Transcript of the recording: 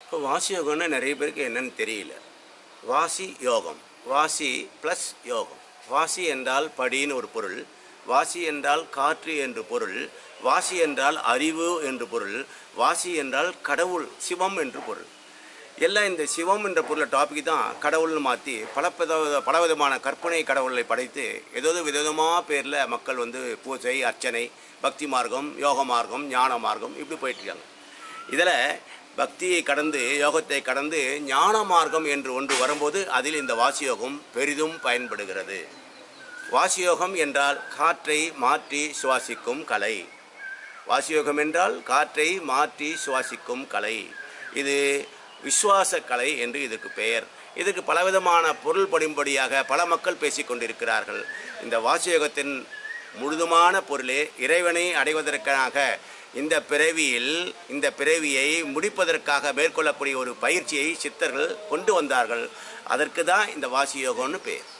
இப்போ வாசி யோகம்னா நிறைய பேருக்கு என்னன்னு தெரியல வாசி யோகம் வாசி ப்ளஸ் யோகம் வாசி என்றால் படின்னு ஒரு பொருள் வாசி என்றால் காற்று என்று பொருள் வாசி என்றால் அறிவு என்று பொருள் வாசி என்றால் கடவுள் சிவம் என்று பொருள் எல்லாம் இந்த சிவம் என்ற பொருளை டாபிக் தான் கடவுள்னு மாற்றி பல பத பலவிதமான கற்பனை கடவுளை படைத்து ஏதோ விதவிதமாக பேரில் மக்கள் வந்து பூஜை அர்ச்சனை பக்தி மார்க்கம் யோக மார்க்கம் ஞான மார்க்கம் இப்படி போயிட்டுருக்காங்க இதில் பக்தியை கடந்து யோகத்தை கடந்து ஞான மார்க்கம் என்று ஒன்று வரும்போது அதில் இந்த வாசியோகம் பெரிதும் பயன்படுகிறது வாசியோகம் என்றால் காற்றை மாற்றி சுவாசிக்கும் கலை வாசியோகம் என்றால் காற்றை மாற்றி சுவாசிக்கும் கலை இது விசுவாச கலை என்று இதுக்கு பெயர் இதுக்கு பலவிதமான பொருள் படும்படியாக பல மக்கள் பேசிக்கொண்டிருக்கிறார்கள் இந்த வாசியோகத்தின் முழுதுமான பொருளே இறைவனை அடைவதற்காக இந்த பிறவியில் இந்த பிறவியை முடிப்பதற்காக மேற்கொள்ளக்கூடிய ஒரு பயிற்சியை சித்தர்கள் கொண்டு வந்தார்கள் அதற்கு தான் இந்த வாசியோகம்னு பேர்